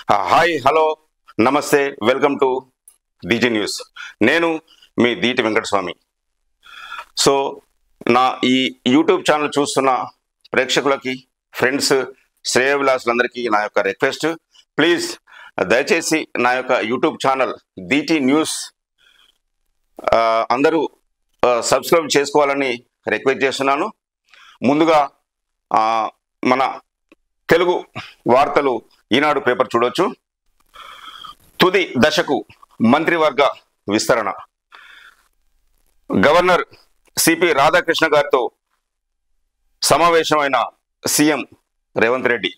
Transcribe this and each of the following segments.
hi hello నమస్తే welcome to DG news నేను మీ దీటి వెంకటస్వామి సో నా ఈ యూట్యూబ్ ఛానల్ చూస్తున్న ప్రేక్షకులకి ఫ్రెండ్స్ శ్రేయవిలాసులందరికీ నా యొక్క రిక్వెస్ట్ ప్లీజ్ దయచేసి నా యొక్క యూట్యూబ్ ఛానల్ దీటి న్యూస్ ఆ, అందరూ ఆ, సబ్స్క్రైబ్ చేసుకోవాలని రిక్వెస్ట్ చేస్తున్నాను ముందుగా ఆ, మన తెలుగు వార్తలు ఈనాడు పేపర్ చూడొచ్చు తుది దశకు మంత్రివర్గ విస్తరణ గవర్నర్ సిపి రాధాకృష్ణ గారితో సమావేశమైన సీఎం రేవంత్ రెడ్డి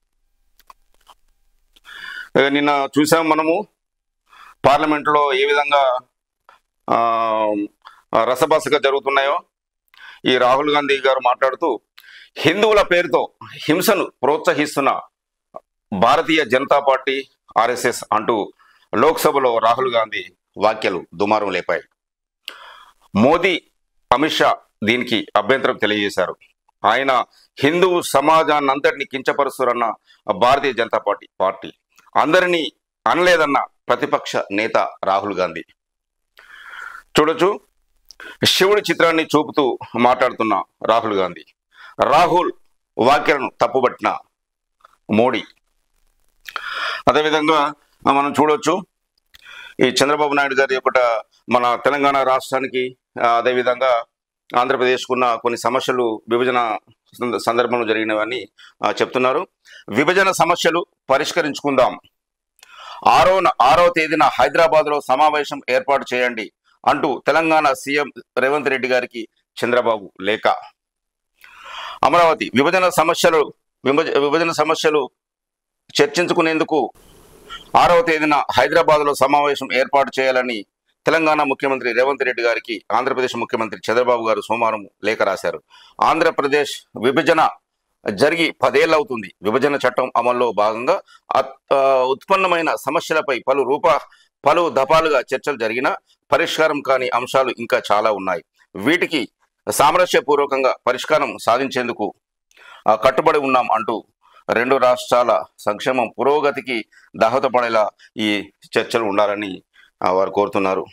ఏ, నిన్న చూసాం మనము పార్లమెంట్లో ఏ విధంగా ఆ, రసబసగా జరుగుతున్నాయో ఈ రాహుల్ గాంధీ గారు మాట్లాడుతూ హిందువుల పేరుతో హింసను ప్రోత్సహిస్తున్న భారతీయ జనతా పార్టీ ఆర్ఎస్ఎస్ అంటూ లోక్సభలో రాహుల్ గాంధీ వ్యాఖ్యలు దుమారం లేపాయి మోదీ అమిత్ షా దీనికి అభ్యంతరం తెలియజేశారు ఆయన హిందూ సమాజాన్ని అంతటిని కించపరుస్తురన్న భారతీయ జనతా పార్టీ పార్టీ అందరినీ అనలేదన్న ప్రతిపక్ష నేత రాహుల్ గాంధీ చూడొచ్చు శివుడి చిత్రాన్ని చూపుతూ మాట్లాడుతున్న రాహుల్ గాంధీ రాహుల్ వ్యాఖ్యలను తప్పుబట్టిన మోడీ అదేవిధంగా ఆ, మనం చూడొచ్చు ఈ చంద్రబాబు నాయుడు గారి ఒకట మన తెలంగాణ రాష్ట్రానికి ఆ, అదేవిధంగా ఆంధ్రప్రదేశ్కున్న కొన్ని సమస్యలు విభజన సంద- సందర్భంలో జరిగినవని ఆ, చెప్తున్నారు విభజన సమస్యలు పరిష్కరించుకుందాం ఆరో ఆరో తేదీన హైదరాబాద్లో సమావేశం ఏర్పాటు చేయండి అంటూ తెలంగాణ సీఎం రేవంత్ రెడ్డి గారికి చంద్రబాబు లేఖ అమరావతి విభజన సమస్యలు విభజ- విభజన సమస్యలు చర్చించుకునేందుకు ఆరవ తేదీన హైదరాబాద్లో సమావేశం ఏర్పాటు చేయాలని తెలంగాణ ముఖ్యమంత్రి రేవంత్ రెడ్డి గారికి ఆంధ్రప్రదేశ్ ముఖ్యమంత్రి చంద్రబాబు గారు సోమవారం లేఖ రాశారు ఆంధ్రప్రదేశ్ విభజన జరిగి పదేళ్ళు అవుతుంది విభజన చట్టం అమల్లో భాగంగా అత్- ఆ, ఉత్పన్నమైన సమస్యలపై పలు రూప పలు దఫాలుగా చర్చలు జరిగిన పరిష్కారం కాని అంశాలు ఇంకా చాలా ఉన్నాయి వీటికి సామరస్యపూర్వకంగా పరిష్కారం సాధించేందుకు ఆ, కట్టుబడి ఉన్నాం అంటూ రెండు రాష్ట్రాల సంక్షేమం పురోగతికి దోహదపడేలా ఈ చర్చలు ఉండాలని ఆ, వారు కోరుతున్నారు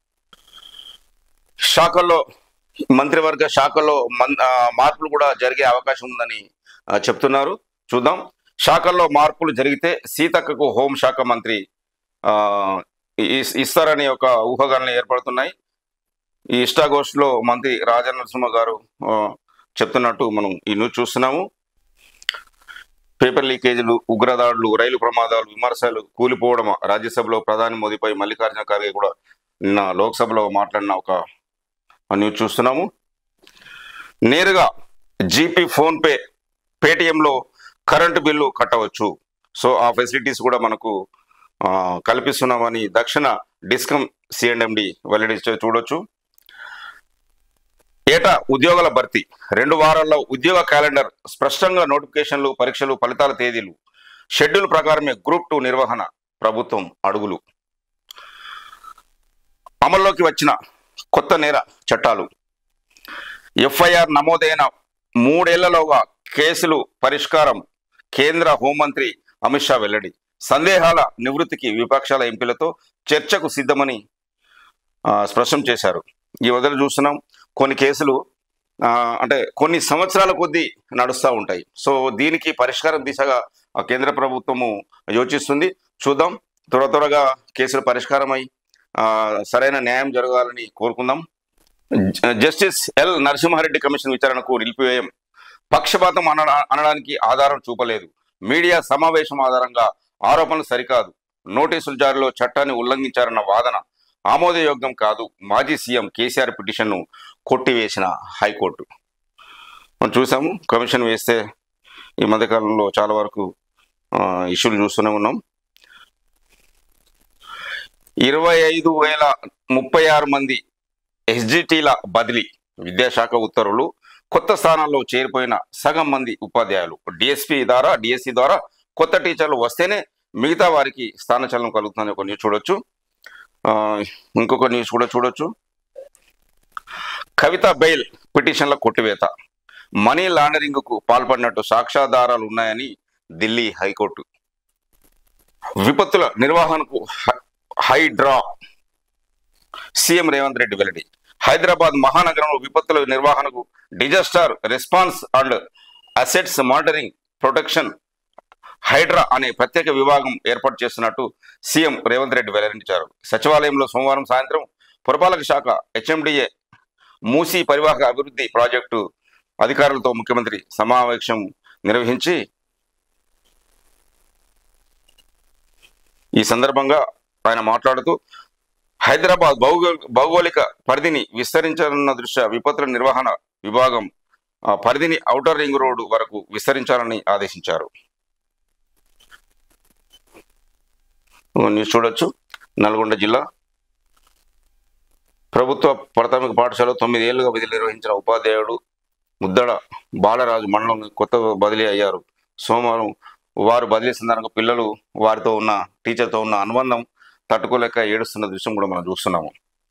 శాఖల్లో మంత్రివర్గ శాఖల్లో మన్ ఆ, మార్పులు కూడా జరిగే అవకాశం ఉందని ఆ, చెప్తున్నారు చూద్దాం శాఖల్లో మార్పులు జరిగితే సీతక్కకు హోం శాఖ మంత్రి ఆ, ఇస్- ఇస్తారనే ఒక ఊహాగానాలు ఏర్పడుతున్నాయి ఈ ఇష్టాగోష్ఠిలో మంత్రి రాజనరసింహ గారు ఆ, చెప్తున్నట్టు మనం ఈ న్యూస్ చూస్తున్నాము పేపర్ లీకేజీలు ఉగ్రదాడులు రైలు ప్రమాదాలు విమర్శలు కూలిపోవడం రాజ్యసభలో ప్రధాని మోదీపై మల్లికార్జున ఖర్గే కూడా నిన్న లోక్సభలో మాట్లాడిన ఒక న్యూస్ చూస్తున్నాము నేరుగా జీపీ ఫోన్పే పేటిఎంలో కరెంటు బిల్లు కట్టవచ్చు సో ఆ ఫెసిలిటీస్ కూడా మనకు ఆ, కల్పిస్తున్నామని దక్షిణ డిస్కమ్ సిఎండ్ఎండి వెల్లడిస్తే చూడొచ్చు ఏటా ఉద్యోగాల భర్తీ రెండు వారాల్లో ఉద్యోగ క్యాలెండర్ స్పష్టంగా నోటిఫికేషన్లు పరీక్షలు ఫలితాల తేదీలు షెడ్యూల్ ప్రకారమే గ్రూప్ టూ నిర్వహణ ప్రభుత్వం అడుగులు అమల్లోకి వచ్చిన కొత్త నేర చట్టాలు ఎఫ్ఐఆర్ నమోదైన మూడేళ్లలోగా కేసులు పరిష్కారం కేంద్ర హోంమంత్రి అమిత్ షా వెల్లడి సందేహాల నివృత్తికి విపక్షాల ఎంపీలతో చర్చకు సిద్ధమని ఆ, స్పష్టం చేశారు ఈ వదిలి చూస్తున్నాం కొన్ని కేసులు ఆ, అంటే కొన్ని సంవత్సరాల కొద్దీ నడుస్తూ ఉంటాయి సో దీనికి పరిష్కారం దిశగా ఆ కేంద్ర ప్రభుత్వము యోచిస్తుంది చూద్దాం త్వర త్వరగా కేసులు పరిష్కారమై ఆ, సరైన న్యాయం జరగాలని కోరుకుందాం జ- జస్టిస్ ఎల్ నరసింహారెడ్డి కమిషన్ విచారణకు నిలిపివేయం పక్షపాతం అన అనడానికి ఆధారం చూపలేదు మీడియా సమావేశం ఆధారంగా ఆరోపణలు సరికాదు నోటీసుల జారీలో చట్టాన్ని ఉల్లంఘించారన్న వాదన ఆమోదయోగ్యం కాదు మాజీ సీఎం కేసీఆర్ పిటిషన్ను కొట్టివేసిన హైకోర్టు మనం చూసాము కమిషన్ వేస్తే ఈ మధ్యకాలంలో చాలా వరకు ఆ, ఇష్యూలు చూస్తూనే ఉన్నాం ఇరవై ఐదు వేల ముప్పై ఆరు మంది ఎస్జిటీల బదిలీ విద్యాశాఖ ఉత్తర్వులు కొత్త స్థానాల్లో చేరిపోయిన సగం మంది ఉపాధ్యాయులు డిఎస్పి ద్వారా డిఎస్సి ద్వారా కొత్త టీచర్లు వస్తేనే మిగతా వారికి స్థానచలనం కలుగుతుందని ఒక న్యూస్ చూడొచ్చు ఆ, ఇంకొక న్యూస్ కూడా చూడొచ్చు కవిత బెయిల్ పిటిషన్ల కొట్టివేత మనీ లాండరింగ్ కు పాల్పడినట్టు సాక్ష్యాధారాలు ఉన్నాయని ఢిల్లీ హైకోర్టు విపత్తుల నిర్వహణకు హై- హైడ్రా సీఎం రేవంత్ రెడ్డి వెల్లడి హైదరాబాద్ మహానగరంలో విపత్తుల నిర్వహణకు disaster response and assets monitoring protection Hydraa అనే ప్రత్యేక విభాగం ఏర్పాటు చేస్తున్నట్టు సీఎం రేవంత్ రెడ్డి వెల్లడించారు సచివాలయంలో సోమవారం సాయంత్రం పురపాలక శాఖ హెచ్ఎండిఏ మూసీ పరివాహక అభివృద్ధి ప్రాజెక్టు అధికారులతో ముఖ్యమంత్రి సమావేశం నిర్వహించి ఈ సందర్భంగా ఆయన మాట్లాడుతూ హైదరాబాద్ భౌగో భౌగోళిక పరిధిని విస్తరించాలన్న దృష్ట్యా విపత్తుల నిర్వహణ విభాగం ఆ, పరిధిని ఔటర్ రింగ్ రోడ్డు వరకు విస్తరించాలని ఆదేశించారు న్యూస్ చూడొచ్చు నల్గొండ జిల్లా ప్రభుత్వ ప్రాథమిక పాఠశాల తొమ్మిది ఏళ్లుగా విధులు నిర్వహించిన ఉపాధ్యాయుడు ముద్దడ బాలరాజు మండలం కొత్త బదిలీ అయ్యారు సోమవారం వారు బదిలీ సందర్భంగా పిల్లలు వారితో ఉన్న టీచర్తో ఉన్న అనుబంధం తట్టుకోలేక ఏడుస్తున్న దృశ్యం కూడా మనం చూస్తున్నాము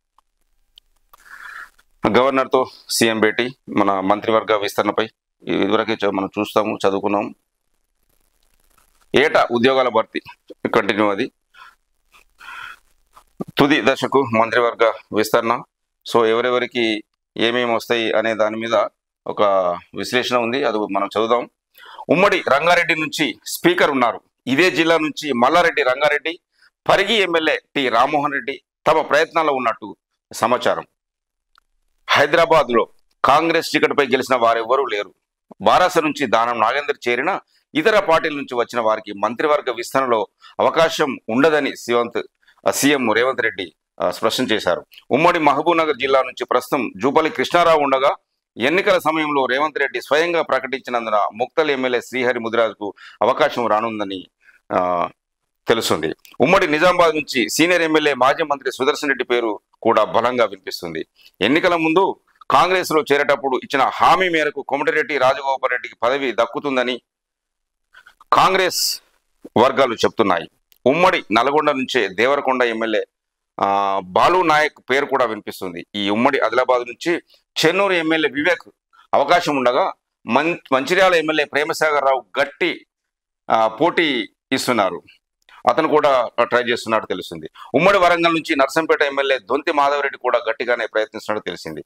గవర్నర్తో సీఎం భేటీ మన మంత్రివర్గ విస్తరణపై ఇదివరకే చ- మనం చూస్తాము చదువుకున్నాము ఏటా ఉద్యోగాల భర్తీ కంటిన్యూ అది తుది దశకు మంత్రివర్గ విస్తరణ సో ఎవరెవరికి ఏమేమి వస్తాయి అనే దాని మీద ఒక విశ్లేషణ ఉంది అది మనం చదువుదాం ఉమ్మడి రంగారెడ్డి నుంచి స్పీకర్ ఉన్నారు ఇదే జిల్లా నుంచి మల్లారెడ్డి రంగారెడ్డి పరిగి ఎమ్మెల్యే టి రామ్మోహన్ రెడ్డి తమ ప్రయత్నాల్లో ఉన్నట్టు సమాచారం హైదరాబాద్లో కాంగ్రెస్ టికెట్పై గెలిచిన వారెవ్వరూ లేరు బారాస నుంచి దానం నాగేందర్ చేరిన ఇతర పార్టీల నుంచి వచ్చిన వారికి మంత్రివర్గ విస్తరణలో అవకాశం ఉండదని శివంత్ ఆ, సీఎం రేవంత్ రెడ్డి ఆ, స్పష్టం చేశారు ఉమ్మడి మహబూబ్నగర్ జిల్లా నుంచి ప్రస్తుతం జూపల్లి కృష్ణారావు ఉండగా ఎన్నికల సమయంలో రేవంత్ రెడ్డి స్వయంగా ప్రకటించినందున ముక్తల్ ఎమ్మెల్యే శ్రీహరి ముదిరాజుకు అవకాశం రానుందని ఆ, తెలుస్తుంది ఉమ్మడి నిజామాబాద్ నుంచి సీనియర్ ఎమ్మెల్యే మాజీ మంత్రి సుదర్శన్ రెడ్డి పేరు కూడా బలంగా వినిపిస్తుంది ఎన్నికల ముందు కాంగ్రెస్ లో చేరేటప్పుడు ఇచ్చిన హామీ మేరకు కోమటిరెడ్డి రాజగోపాల్ రెడ్డికి పదవి దక్కుతుందని కాంగ్రెస్ వర్గాలు చెప్తున్నాయి ఉమ్మడి నల్గొండ నుంచే దేవరకొండ ఎమ్మెల్యే ఆ, బాలు నాయక్ పేరు కూడా వినిపిస్తుంది ఈ ఉమ్మడి ఆదిలాబాద్ నుంచి చెన్నూరు ఎమ్మెల్యే వివేక్ అవకాశం ఉండగా మం మంచిర్యాల ఎమ్మెల్యే ప్రేమసాగర్ రావు గట్టి ఆ, పోటీ ఇస్తున్నారు అతను కూడా ట్రై చేస్తున్నట్టు తెలిసింది ఉమ్మడి వరంగల్ నుంచి నర్సంపేట ఎమ్మెల్యే దొంతి మాధవరెడ్డి కూడా గట్టిగానే ప్రయత్నిస్తున్నట్టు తెలిసింది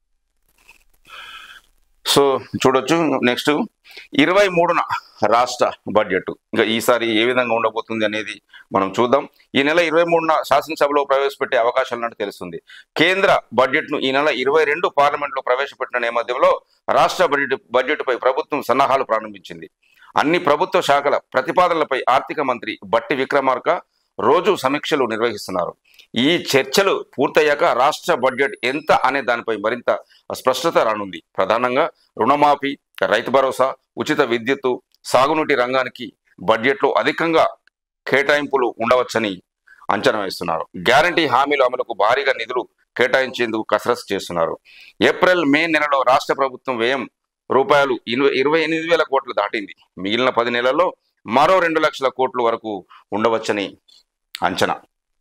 సో చూడొచ్చు నెక్స్ట్ ఇరవై మూడున రాష్ట్ర బడ్జెట్ ఇంకా ఈసారి ఏ విధంగా ఉండబోతుంది అనేది మనం చూద్దాం ఈ నెల ఇరవై మూడున శాసనసభలో ప్రవేశపెట్టే అవకాశాలు ఉన్నట్టు తెలుస్తుంది కేంద్ర బడ్జెట్ను ఈ నెల ఇరవై రెండు పార్లమెంట్లో ప్రవేశపెట్టిన నేపథ్యంలో రాష్ట్ర బడ్జెట్ బడ్జెట్పై ప్రభుత్వం సన్నాహాలు ప్రారంభించింది అన్ని ప్రభుత్వ శాఖల ప్రతిపాదనలపై ఆర్థిక మంత్రి బట్టి విక్రమార్క రోజు సమీక్షలు నిర్వహిస్తున్నారు ఈ చర్చలు పూర్తయ్యాక రాష్ట్ర బడ్జెట్ ఎంత అనే దానిపై మరింత స్పష్టత రానుంది ప్రధానంగా రుణమాఫీ రైతు భరోసా ఉచిత విద్యుత్తు సాగునీటి రంగానికి బడ్జెట్లో అధికంగా కేటాయింపులు ఉండవచ్చని అంచనా వేస్తున్నారు గ్యారంటీ హామీల అమలుకు భారీగా నిధులు కేటాయించేందుకు కసరత్తు చేస్తున్నారు ఏప్రిల్ మే నెలలో రాష్ట్ర ప్రభుత్వం వ్యయం రూపాయలు ఇరవై ఇరవై ఎనిమిది వేల కోట్లు దాటింది మిగిలిన పది నెలల్లో మరో రెండు లక్షల కోట్ల వరకు ఉండవచ్చని అంచనా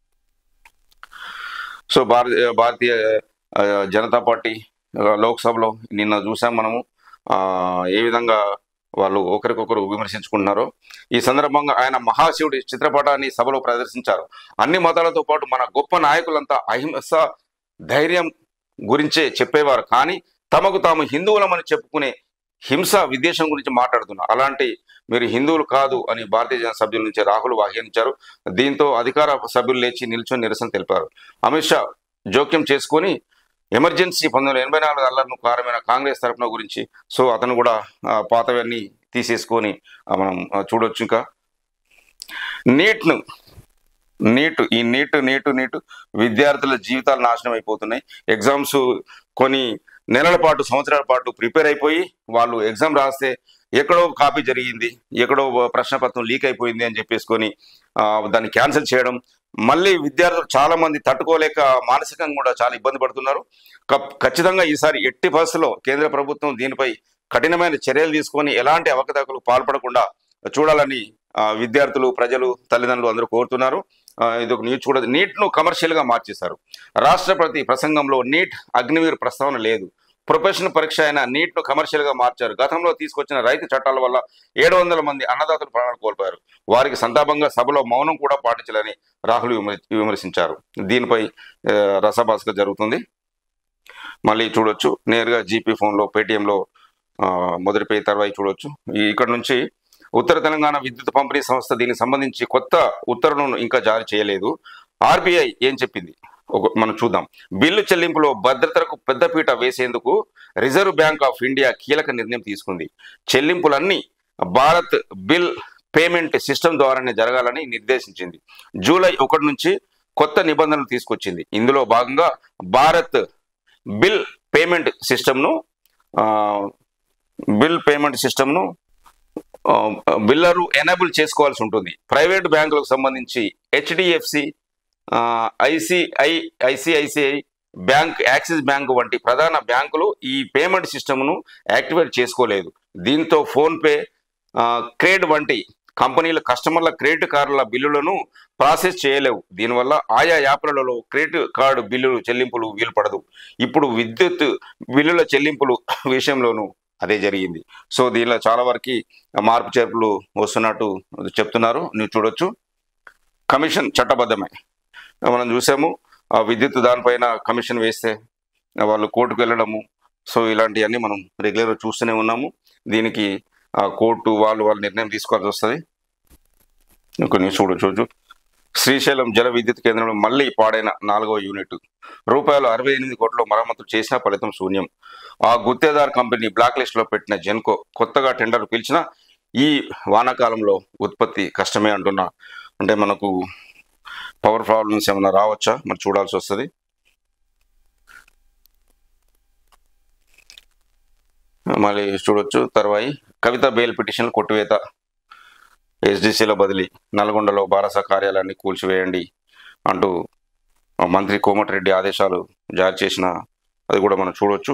సో భారతీయ భారతీయ ఆ, జనతా పార్టీ ఆ, లోక్సభలో నిన్న చూసాం మనము ఆ, ఏ విధంగా వాళ్ళు ఒకరికొకరు విమర్శించుకుంటున్నారో ఈ సందర్భంగా ఆయన మహాశివుడి చిత్రపటాన్ని సభలో ప్రదర్శించారు అన్ని మతాలతో పాటు మన గొప్ప నాయకులంతా అహింస ధైర్యం గురించే చెప్పేవారు కానీ తమకు తాము హిందువులమని చెప్పుకునే హింస విద్వేషం గురించి మాట్లాడుతున్నారు అలాంటి మీరు హిందువులు కాదు అని భారతీయ జనతా సభ్యుల నుంచి రాహుల్ వ్యాఖ్యానించారు దీంతో అధికార సభ్యులు లేచి నిల్చొని నిరసన తెలిపారు అమిత్ షా జోక్యం చేసుకొని ఎమర్జెన్సీ పంతొమ్మిది వందల ఎనభై నాలుగు అల్లర్ను కారమైన కాంగ్రెస్ తరఫున గురించి సో అతను కూడా ఆ, పాతవన్నీ తీసేసుకొని ఆ, మనం ఆ, చూడొచ్చు ఇంకా నీట్ను నీట్ ఈ నీట్ నీట్ నీట్ విద్యార్థుల జీవితాలు నాశనం అయిపోతున్నాయి ఎగ్జామ్స్ కొన్ని నెలల పాటు సంవత్సరాల పాటు ప్రిపేర్ అయిపోయి వాళ్ళు ఎగ్జామ్ రాస్తే ఎక్కడో కాపీ జరిగింది ఎక్కడో ప్రశ్నపత్రం లీక్ అయిపోయింది అని చెప్పేసుకొని ఆ, దాన్ని క్యాన్సిల్ చేయడం మళ్ళీ విద్యార్థులు చాలా మంది తట్టుకోలేక మానసికంగా కూడా చాలా ఇబ్బంది పడుతున్నారు కప్- ఖచ్చితంగా ఈసారి ఎట్టి పరిస్థితుల్లో కేంద్ర ప్రభుత్వం దీనిపై కఠినమైన చర్యలు తీసుకొని ఎలాంటి అవకతవకలకు పాల్పడకుండా చూడాలని ఆ, విద్యార్థులు ప్రజలు తల్లిదండ్రులు అందరూ కోరుతున్నారు ఆ, ఇది ఒక న్యూస్ చూడదు నీట్ ను కమర్షియల్ గా మార్చేశారు రాష్ట్రపతి ప్రసంగంలో నీట్ అగ్నివీర్ ప్రస్తావన లేదు ప్రొఫెషనల్ పరీక్ష అయిన నీట్ ను కమర్షియల్ గా మార్చారు గతంలో తీసుకొచ్చిన రైతు చట్టాల వల్ల ఏడు వందల మంది అన్నదాతలు ప్రాణాలు కోల్పోయారు వారికి సంతాపంగా సభలో మౌనం కూడా పాటించాలని రాహుల్ విమర్- విమర్శించారు దీనిపై ఆ, రసభాస్కర్ జరుగుతుంది మళ్ళీ చూడొచ్చు నేరుగా జీపీ ఫోన్లో పేటిఎంలో మొదటి పేజీ తర్వాయి చూడొచ్చు ఈ ఇక్కడ నుంచి ఉత్తర తెలంగాణ విద్యుత్ పంపిణీ సంస్థ దీనికి సంబంధించి కొత్త ఉత్తర్వులను ఇంకా జారీ చేయలేదు ఆర్బీఐ ఏం చెప్పింది ఒక మనం చూద్దాం బిల్లు చెల్లింపులో భద్రతకు పెద్దపీట వేసేందుకు రిజర్వ్ బ్యాంక్ ఆఫ్ ఇండియా కీలక నిర్ణయం తీసుకుంది చెల్లింపులన్నీ భారత్ బిల్ పేమెంట్ సిస్టమ్ ద్వారానే జరగాలని నిర్దేశించింది జూలై ఒకటి నుంచి కొత్త నిబంధనలు తీసుకొచ్చింది ఇందులో భాగంగా భారత్ బిల్ పేమెంట్ సిస్టమ్ను ఆ, బిల్ పేమెంట్ సిస్టమ్ను ఆ, బిల్లరు ఎనేబుల్ చేసుకోవాల్సి ఉంటుంది ప్రైవేట్ బ్యాంకులకు సంబంధించి HDFC ICI ICICI bank Axis bank వంటి ప్రధాన బ్యాంకులు ఈ పేమెంట్ సిస్టమ్ను యాక్టివేట్ చేసుకోలేదు దీంతో ఫోన్పే క్రేడ్ వంటి కంపెనీల కస్టమర్ల క్రెడిట్ కార్డుల బిల్లులను ప్రాసెస్ చేయలేవు దీనివల్ల ఆయా యాప్లలో క్రెడిట్ కార్డు బిల్లులు చెల్లింపులు వీలు పడదు ఇప్పుడు విద్యుత్ బిల్లుల చెల్లింపులు విషయంలోనూ అదే జరిగింది సో దీనిలో చాలా వరకు మార్పు చేర్పులు వస్తున్నట్టు చెప్తున్నారు నువ్వు చూడొచ్చు కమిషన్ చట్టబద్ధమే మనం చూసాము ఆ విద్యుత్ దానిపైన కమిషన్ వేస్తే వాళ్ళు కోర్టుకు వెళ్ళడము సో ఇలాంటివన్నీ మనం రెగ్యులర్గా చూస్తూనే ఉన్నాము దీనికి ఆ కోర్టు వాళ్ళు వాళ్ళ నిర్ణయం తీసుకోవాల్సి వస్తుంది కొన్ని చూడొచ్చు శ్రీశైలం జల విద్యుత్ కేంద్రంలో మళ్ళీ పాడైన నాలుగవ యూనిట్ రూపాయలు అరవై ఎనిమిది కోట్ల మరమ్మతులు చేసిన ఫలితం శూన్యం ఆ గుత్తేదార్ కంపెనీ బ్లాక్ లిస్ట్ లో పెట్టిన జెన్కో కొత్తగా టెండర్ పిలిచిన ఈ వానాకాలంలో ఉత్పత్తి కష్టమే అంటున్నా అంటే మనకు పవర్ ప్రాబ్లమ్స్ ఏమైనా రావచ్చా మరి చూడాల్సి వస్తుంది మళ్ళీ చూడొచ్చు తర్వాయి కవిత బెయిల్ పిటిషన్ కొట్టివేత ఎస్డిసిలో బదిలీ నల్గొండలో బారస కార్యాలయాన్ని కూల్చివేయండి అంటూ ఆ మంత్రి కోమటిరెడ్డి ఆదేశాలు జారీ చేసిన అది కూడా మనం చూడొచ్చు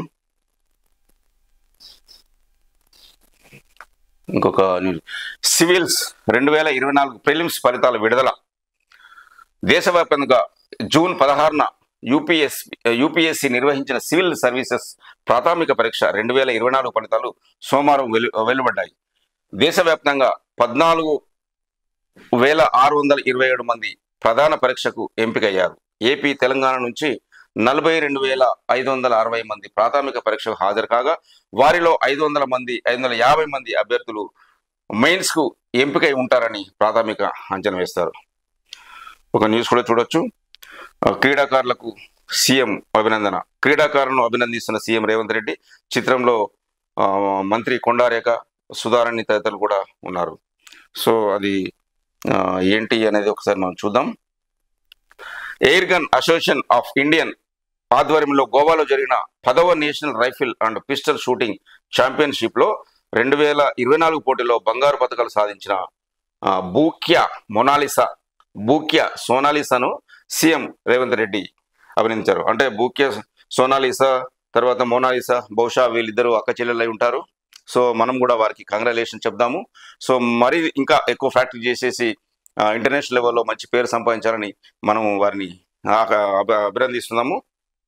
ఇంకొక న్యూస్ సివిల్స్ రెండు వేల ఇరవై నాలుగు ప్రిలిమ్స్ ఫలితాల విడుదల దేశవ్యాప్తంగా జూన్ పదహారున యూపీఎస్ యూపీఎస్సీ నిర్వహించిన సివిల్ సర్వీసెస్ ప్రాథమిక పరీక్ష రెండు వేల ఇరవై నాలుగు ఫలితాలు సోమవారం వెలు వెలువడ్డాయి దేశవ్యాప్తంగా పద్నాలుగు వేల ఆరు వందల ఇరవై ఏడు మంది ప్రధాన పరీక్షకు ఎంపికయ్యారు ఏపీ తెలంగాణ నుంచి నలభై రెండు వేల ఐదు వందల అరవై మంది ప్రాథమిక పరీక్షకు హాజరు కాగా వారిలో ఐదు వందల మంది ఐదు వందల యాభై మంది అభ్యర్థులు మెయిన్స్ కు ఎంపికై ఉంటారని ప్రాథమిక అంచనా వేస్తారు ఒక న్యూస్ కూడా చూడొచ్చు ఆ, క్రీడాకారులకు సీఎం అభినందన క్రీడాకారులను అభినందిస్తున్న సీఎం రేవంత్ రెడ్డి చిత్రంలో ఆ, మంత్రి కొండారేఖ సుధారాణి తదితరులు కూడా ఉన్నారు సో అది ఆ, ఏంటి అనేది ఒకసారి మనం చూద్దాం air gun association of Indian ఆధ్వర్యంలో గోవాలో జరిగిన పదవ national rifle and pistol shooting championship లో రెండు వేల ఇరవై నాలుగు పోటీలో బంగారు పథకాలు సాధించిన ఆ, బూక్యా మొనాలిసా బూక్యా సోనాలిసాను సీఎం రేవంత్ రెడ్డి అభినందించారు అంటే బూక్యా సోనాలిసా తర్వాత మోనాలిసా బహుశా వీళ్ళిద్దరూ అక్క చెల్లెలై ఉంటారు సో మనం కూడా వారికి కంగ్రాచులేషన్ చెప్దాము సో మరి ఇంకా ఎక్కువ ఫ్యాక్టరీ చేసేసి ఆ, ఇంటర్నేషనల్ లెవెల్లో మంచి పేరు సంపాదించాలని మనం వారిని ఆ, అభ- అభినందిస్తున్నాము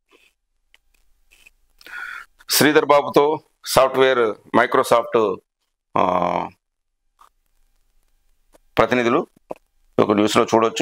శ్రీధర్ బాబుతో సాఫ్ట్వేర్ మైక్రోసాఫ్ట్ ఆ, ప్రతినిధులు ఒక న్యూస్లో చూడొచ్చు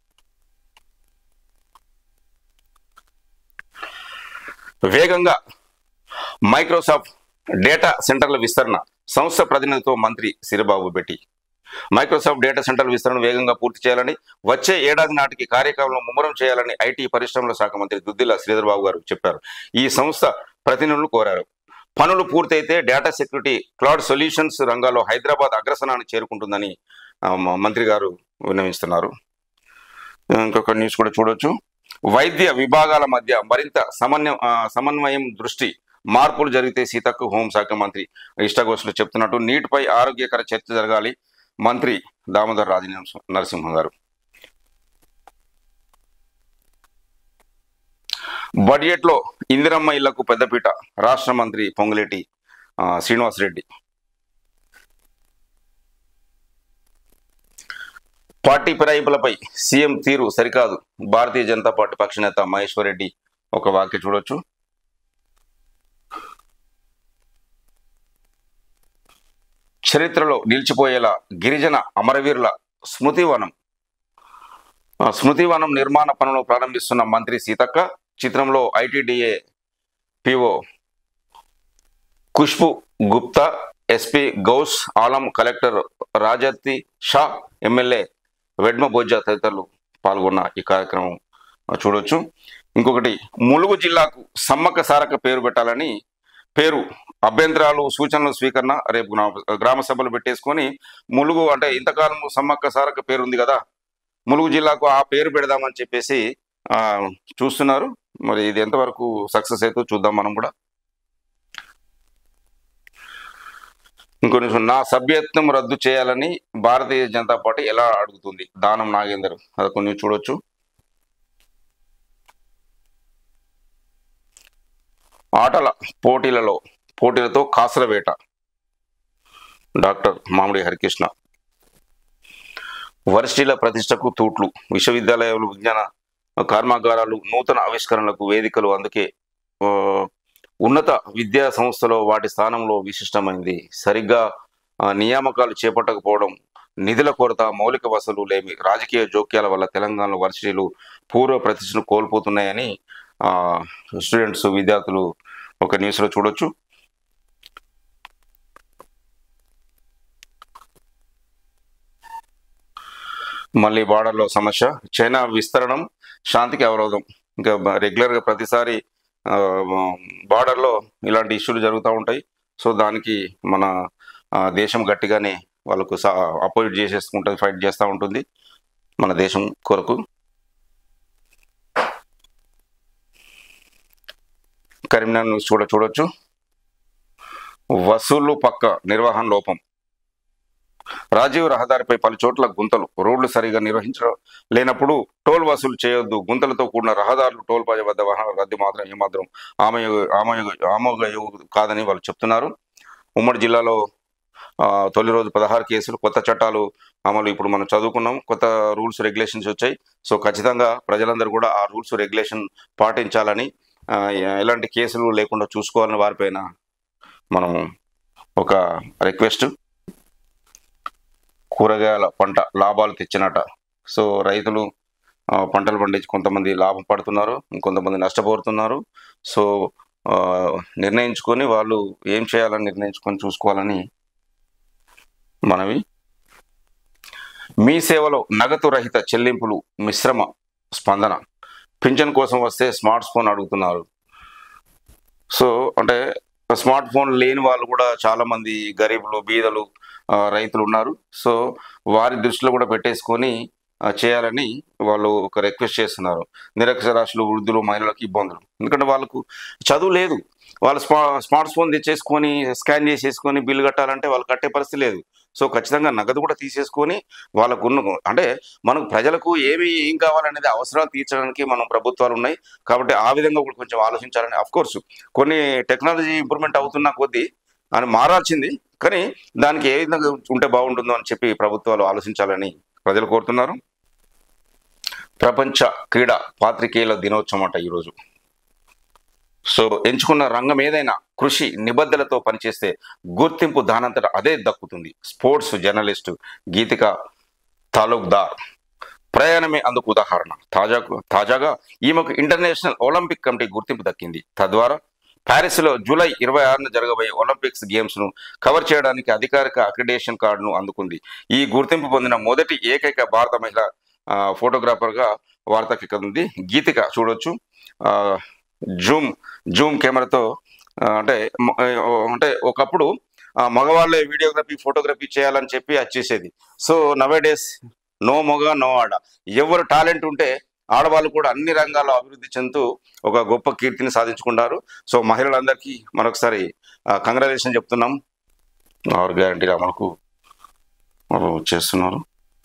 వేగంగా మైక్రోసాఫ్ట్ డేటా సెంటర్ల విస్తరణ సంస్థ ప్రతినిధితో మంత్రి సిరిబాబు భేటీ మైక్రోసాఫ్ట్ డేటా సెంటర్ల విస్తరణ వేగంగా పూర్తి చేయాలని వచ్చే ఏడాది నాటికి కార్యక్రమం ముమ్మరం చేయాలని ఐటీ పరిశ్రమల శాఖ మంత్రి దుద్దిల్ల శ్రీధర్ బాబు గారు చెప్పారు ఈ సంస్థ ప్రతినిధులు కోరారు పనులు పూర్తయితే డేటా సెక్యూరిటీ క్లౌడ్ సొల్యూషన్స్ రంగాల్లో హైదరాబాద్ అగ్రస్థానానికి చేరుకుంటుందని ఆ, మ- మంత్రి గారు విన్నవిస్తున్నారు ఇంకొక న్యూస్ కూడా చూడొచ్చు వైద్య విభాగాల మధ్య మరింత సమన్వయ ఆ, సమన్వయం దృష్టి మార్పులు జరిగితే సీతకు హోంశాఖ మంత్రి ఇష్టాగోష్ఠిలో చెప్తున్నట్టు నీటిపై ఆరోగ్యకర చర్చ జరగాలి మంత్రి దామోదర్ రాజ నరసింహ గారు బడ్జెట్ లో ఇందిరమ్మ ఇళ్లకు పెద్దపీట రాష్ట్ర మంత్రి పొంగులేటి ఆ, శ్రీనివాసరెడ్డి పార్టీ ఫిరాయింపులపై సీఎం తీరు సరికాదు భారతీయ జనతా పార్టీ పక్ష నేత మహేశ్వర్ రెడ్డి ఒక వాక్య చూడొచ్చు చరిత్రలో నిలిచిపోయేలా గిరిజన అమరవీరుల స్మృతివనం ఆ, స్మృతివనం నిర్మాణ పనులు ప్రారంభిస్తున్న మంత్రి సీతక్క చిత్రంలో ITDA PO Khushbu Gupta SP Gaus Alam collector Rajarshi Shah MLA Vedma Bojja తదితరులు పాల్గొన్న ఈ కార్యక్రమం చూడొచ్చు ఇంకొకటి ములుగు జిల్లాకు సమ్మక్క సారక పేరు పెట్టాలని పేరు అభ్యంతరాలు సూచనలు స్వీకరణ రేపు గ్రామ- గ్రామ సభలు పెట్టేసుకొని ములుగు అంటే ఇంతకాలం సమ్మక్క సారక పేరు ఉంది కదా ములుగు జిల్లాకు ఆ పేరు పెడదామని చెప్పేసి ఆ, చూస్తున్నారు మరి ఇది ఎంతవరకు సక్సెస్ అయితే చూద్దాం మనం కూడా ఇంకో నిమిషం నా సభ్యత్వం రద్దు చేయాలని భారతీయ జనతా పార్టీ ఎలా అడుగుతుంది దానం నాగేందర్ అది కొన్ని చూడొచ్చు ఆటల పోటీలలో పోటీలతో కాసుల వేట డాక్టర్ మామిడి హరికృష్ణ వర్సిటీల ప్రతిష్టకు తూట్లు విశ్వవిద్యాలయాలు విజ్ఞాన కర్మాగారాలు నూతన ఆవిష్కరణలకు వేదికలు అందుకే ఆ, ఉన్నత విద్యా సంస్థలో వాటి స్థానంలో విశిష్టమైంది సరిగ్గా ఆ, నియామకాలు చేపట్టకపోవడం నిధుల కొరత మౌలిక వసతులు లేమి రాజకీయ జోక్యాల వల్ల తెలంగాణ వర్సిటీలు పూర్వ ప్రతిష్టను కోల్పోతున్నాయని ఆ, స్టూడెంట్స్ విద్యార్థులు ఒక న్యూస్లో చూడొచ్చు మళ్ళీ బార్డర్లో సమస్య చైనా విస్తరణం శాంతికి అవరోధం ఇంకా బ- రెగ్యులర్గా ప్రతిసారి ఆ, బార్డర్లో ఇలాంటి ఇష్యూలు జరుగుతూ ఉంటాయి సో దానికి మన ఆ, దేశం గట్టిగానే వాళ్ళకు అపోజిట్ చేసేసుకుంటుంది ఫైట్ చేస్తూ ఉంటుంది మన దేశం కొరకు కరీంనగర్ న్యూస్ కూడా చూడొచ్చు వసూళ్లు పక్క నిర్వహణ లోపం రాజీవ్ రహదారిపై పలు చోట్ల గుంతలు రోడ్లు సరిగా నిర్వహించడం లేనప్పుడు టోల్ వసూలు చేయొద్దు గుంతలతో కూడిన రహదారులు టోల్ ప్లాజా వద్ద వాహనాల రద్దీ మాత్రం ఏమాత్రం ఆమోయ ఆమోయ ఆమోగయోగ కాదని వాళ్ళు చెప్తున్నారు ఉమ్మడి జిల్లాలో ఆ, తొలి రోజు పదహారు కేసులు కొత్త చట్టాలు అమలు ఇప్పుడు మనం చదువుకున్నాం కొత్త రూల్స్ రెగ్యులేషన్స్ వచ్చాయి సో ఖచ్చితంగా ప్రజలందరూ కూడా ఆ రూల్స్ రెగ్యులేషన్ పాటించాలని ఆ, ఎలాంటి కేసులు లేకుండా చూసుకోవాలని వారిపైన మనం ఒక రిక్వెస్ట్ కూరగాయల పంట లాభాలు తెచ్చినట సో రైతులు ఆ, పంటలు పండించి కొంతమంది లాభం పడుతున్నారు ఇంకొంతమంది నష్టపోతున్నారు సో ఆ, నిర్ణయించుకొని వాళ్ళు ఏం చేయాలని నిర్ణయించుకొని చూసుకోవాలని మనవి మీ సేవలో నగదు రహిత చెల్లింపులు మిశ్రమ స్పందన పింఛన్ కోసం వస్తే స్మార్ట్ ఫోన్ అడుగుతున్నారు సో అంటే స్మార్ట్ ఫోన్ లేని వాళ్ళు కూడా చాలా మంది గరీబులు బీదలు ఆ, రైతులు ఉన్నారు సో వారి దృష్టిలో కూడా పెట్టేసుకొని ఆ, చేయాలని వాళ్ళు ఒక రిక్వెస్ట్ చేస్తున్నారు నిరక్షరాస్యులు వృద్ధులు మహిళలకు ఇబ్బందులు ఎందుకంటే వాళ్ళకు చదువు లేదు వాళ్ళు స్మా స్మార్ట్ ఫోన్ తెచ్చేసుకొని స్కాన్ చేసేసుకొని బిల్లు కట్టాలంటే వాళ్ళు కట్టే పరిస్థితి లేదు సో ఖచ్చితంగా నగదు కూడా తీసేసుకొని వాళ్ళకు ఉన్న అంటే మనకు ప్రజలకు ఏమి ఏం కావాలనేది అవసరాలు తీర్చడానికి మనం ప్రభుత్వాలు ఉన్నాయి కాబట్టి ఆ విధంగా కూడా కొంచెం ఆలోచించాలని అఫ్ కోర్స్ కొన్ని టెక్నాలజీ ఇంప్రూవ్మెంట్ అవుతున్న కొద్దీ అని మారాల్సింది కానీ దానికి ఏ విధంగా ఉంటే బాగుంటుందో అని చెప్పి ప్రభుత్వాలు ఆలోచించాలని ప్రజలు కోరుతున్నారు ప్రపంచ క్రీడా పాత్రికేయుల దినోత్సవం అంట ఈరోజు సో ఎంచుకున్న రంగం ఏదైనా కృషి నిబద్ధతలతో పనిచేస్తే గుర్తింపు దానంతట అదే దక్కుతుంది స్పోర్ట్స్ జర్నలిస్టు గీతిక తాలూక్దార్ ప్రయాణమే అందుకు ఉదాహరణ తాజా తాజాగా ఈమెకు ఇంటర్నేషనల్ ఒలింపిక్ కమిటీ గుర్తింపు దక్కింది తద్వారా ప్యారిస్లో జూలై ఇరవై ఆరున జరగబోయే ఒలింపిక్స్ గేమ్స్ ను కవర్ చేయడానికి అధికారిక అక్రిడేషన్ కార్డును అందుకుంది ఈ గుర్తింపు పొందిన మొదటి ఏకైక భారత మహిళ ఆ, ఫోటోగ్రాఫర్గా వార్తకెక్కింది గీతిక చూడొచ్చు ఆ, జూమ్ జూమ్ కెమెరాతో ఆ, అంటే మ- ఆ, అంటే ఒకప్పుడు ఆ, మగవాళ్ళే వీడియోగ్రఫీ ఫోటోగ్రఫీ చేయాలని చెప్పి వచ్చేసేది సో నవే డేస్ నో మొగ నో ఆడ ఎవరు టాలెంట్ ఉంటే ఆడవాళ్ళు కూడా అన్ని రంగాల్లో అభివృద్ధి చెందుతూ ఒక గొప్ప కీర్తిని సాధించుకున్నారు సో మహిళలందరికీ మరొకసారి కంగ్రాచులేషన్ చెప్తున్నాం ఆరు గ్యారంటీగా మనకు వాళ్ళు చేస్తున్నారు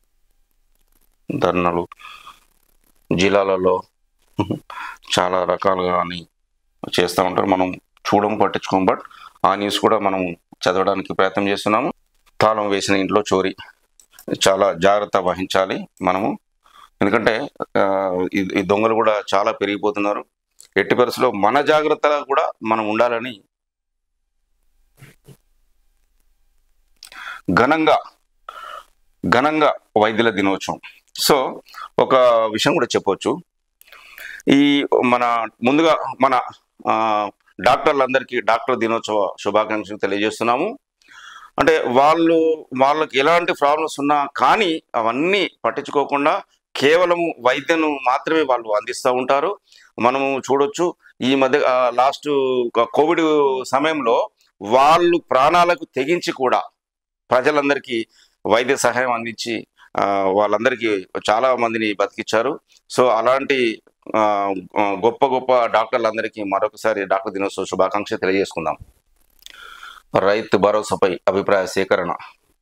ధర్నాలు జిల్లాలలో చాలా రకాలుగా అని చేస్తూ ఉంటారు మనం చూడడం పట్టించుకోం బట్ ఆ న్యూస్ కూడా మనం చదవడానికి ప్రయత్నం చేస్తున్నాము తాళం వేసిన ఇంట్లో చోరీ చాలా జాగ్రత్త వహించాలి మనము ఎందుకంటే ఆ, ఈ ఈ దొంగలు కూడా చాలా పెరిగిపోతున్నారు ఎట్టి పరిస్థితుల్లో మన జాగ్రత్తగా కూడా మనం ఉండాలని ఘనంగా ఘనంగా వైద్యుల దినోత్సవం సో ఒక విషయం కూడా చెప్పొచ్చు ఈ మన ముందుగా మన ఆ, డాక్టర్లందరికీ డాక్టర్ దినోత్సవ శుభాకాంక్షలు తెలియజేస్తున్నాము అంటే వాళ్ళు వాళ్ళకి ఎలాంటి ప్రాబ్లమ్స్ ఉన్నా కానీ అవన్నీ పట్టించుకోకుండా కేవలం వైద్యను మాత్రమే వాళ్ళు అందిస్తూ ఉంటారు మనము చూడొచ్చు ఈ మధ్య లాస్ట్ కోవిడ్ సమయంలో వాళ్ళు ప్రాణాలకు తెగించి కూడా ప్రజలందరికీ వైద్య సహాయం అందించి ఆ, వాళ్ళందరికీ చాలా మందిని బతికిచ్చారు సో అలాంటి ఆ, గొప్ప గొప్ప డాక్టర్లందరికీ మరొకసారి డాక్టర్ దినోత్సవ శుభాకాంక్ష తెలియజేసుకుందాం రైతు భరోసాపై అభిప్రాయ సేకరణ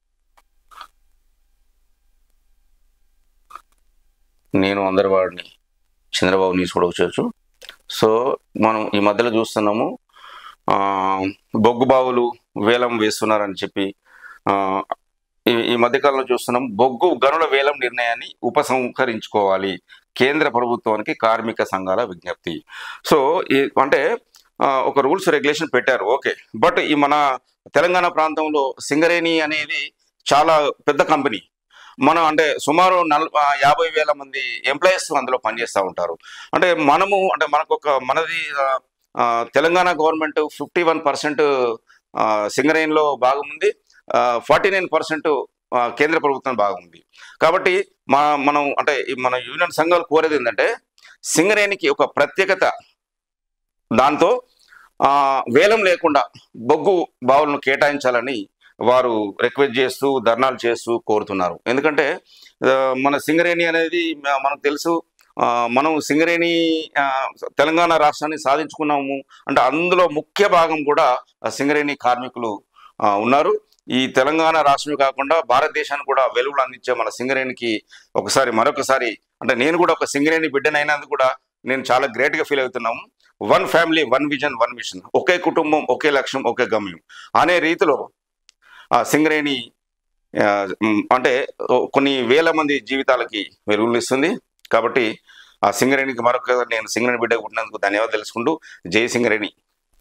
నేను అందరి వాడిని చంద్రబాబు న్యూస్ కూడా వచ్చేచ్చు సో మనం ఈ మధ్యలో చూస్తున్నాము ఆ, బొగ్గు బావులు వేలం వేస్తున్నారని చెప్పి ఆ, ఈ ఈ మధ్యకాలంలో చూస్తున్నాం బొగ్గు గనుల వేలం నిర్ణయాన్ని ఉపసంహరించుకోవాలి కేంద్ర ప్రభుత్వానికి కార్మిక సంఘాల విజ్ఞప్తి సో ఈ అంటే ఆ, ఒక రూల్స్ రెగ్యులేషన్ పెట్టారు ఓకే బట్ ఈ మన తెలంగాణ ప్రాంతంలో సింగరేణి అనేది చాలా పెద్ద కంపెనీ మనం అంటే సుమారు నల్ ఆ, యాభై వేల మంది ఎంప్లాయీస్ అందులో పనిచేస్తూ ఉంటారు అంటే మనము అంటే మనకు ఒక మనది ఆ, ఆ, Telangana government fifty one percent సింగరేణిలో భాగం ఉంది ఫార్టీ నైన్ పర్సెంట్ కేంద్ర ప్రభుత్వం బాగుంది కాబట్టి మా మనం అంటే ఈ మన యూనియన్ సంఘాలు కోరేది ఏంటంటే సింగరేణికి ఒక ప్రత్యేకత దాంతో ఆ, వేలం లేకుండా బొగ్గు బావులను కేటాయించాలని వారు రిక్వెస్ట్ చేస్తూ ధర్నాలు చేస్తూ కోరుతున్నారు ఎందుకంటే ఆ, మన సింగరేణి అనేది మ- మనకు తెలుసు ఆ, మనం సింగరేణి ఆ, తెలంగాణ రాష్ట్రాన్ని సాధించుకున్నాము అంటే అందులో ముఖ్య భాగం కూడా ఆ సింగరేణి కార్మికులు ఆ, ఉన్నారు ఈ తెలంగాణ రాష్ట్రమే కాకుండా భారతదేశానికి కూడా వెలుగులు అందించే మన సింగరేణికి ఒకసారి మరొకసారి అంటే నేను కూడా ఒక సింగరేణి బిడ్డనైనందుకు కూడా నేను చాలా గ్రేట్ గా ఫీల్ అవుతున్నాము one family one vision one mission ఒకే కుటుంబం ఒకే లక్ష్యం ఒకే గమ్యం అనే రీతిలో ఆ సింగరేణి ఆ, మ్, అంటే ఓ కొన్ని వేల మంది జీవితాలకి వెలుగులు ఇస్తుంది కాబట్టి ఆ సింగరేణికి మరొక నేను సింగరేణి బిడ్డ పుట్టినందుకు ధన్యవాదాలు తెలుసుకుంటూ జై సింగరేణి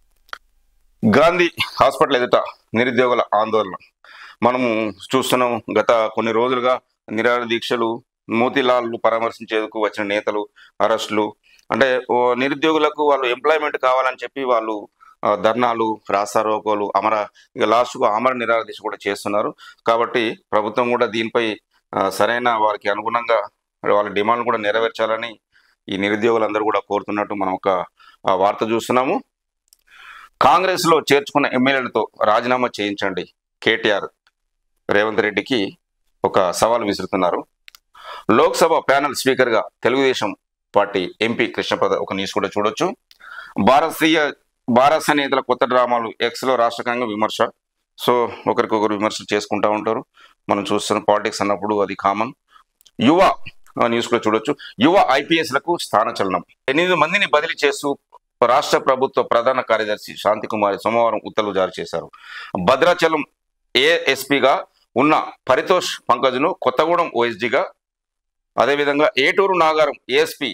గాంధీ హాస్పిటల్ ఎదుట నిరుద్యోగుల ఆందోళన మనము చూస్తున్నాం గత కొన్ని రోజులుగా నిరాహార దీక్షలు మోతీలాల్ పరామర్శించేందుకు వచ్చిన నేతలు అరెస్టులు అంటే ఓ నిరుద్యోగులకు వాళ్ళు ఎంప్లాయ్మెంట్ కావాలని చెప్పి వాళ్ళు ఆ, ధర్నాలు రాస్తారోకోలు అమర ఇక లాస్ట్కు అమర నిరాహార దీక్ష కూడా చేస్తున్నారు కాబట్టి ప్రభుత్వం కూడా దీనిపై ఆ, సరైన వారికి అనుగుణంగా వాళ్ళ డిమాండ్ కూడా నెరవేర్చాలని ఈ నిరుద్యోగులందరూ కూడా కోరుతున్నట్టు మనం ఒక ఆ, వార్త చూస్తున్నాము కాంగ్రెస్ లో చేర్చుకున్న ఎమ్మెల్యేలతో రాజీనామా చేయించండి కేటీఆర్ రేవంత్ రెడ్డికి ఒక సవాల్ విసురుతున్నారు లోక్సభ ప్యానల్ స్పీకర్ గా తెలుగుదేశం పార్టీ ఎంపీ కృష్ణపద ఒక న్యూస్ కూడా చూడొచ్చు భారతీయ భారత నేతల కొత్త డ్రామాలు ఎక్స్ లో రాష్ట్రకంగా విమర్శ సో ఒకరికొకరు విమర్శలు చేసుకుంటా ఉంటారు మనం చూస్తున్న పాలిటిక్స్ అన్నప్పుడు అది కామన్ యువ ఆ, న్యూస్ కూడా చూడొచ్చు యువ ఐపీఎస్ లకు స్థానచలనం ఎనిమిది మందిని బదిలీ చేస్తూ రాష్ట్ర ప్రభుత్వ ప్రధాన కార్యదర్శి శాంతికుమారి సోమవారం ఉత్తర్వులు జారీ చేశారు భద్రాచలం ఏఎస్పీగా ఉన్న పరితోష్ పంకజ్ను కొత్తగూడెం ఓఎస్డీగా అదేవిధంగా ఏటూరు నాగారం ఏఎస్పీ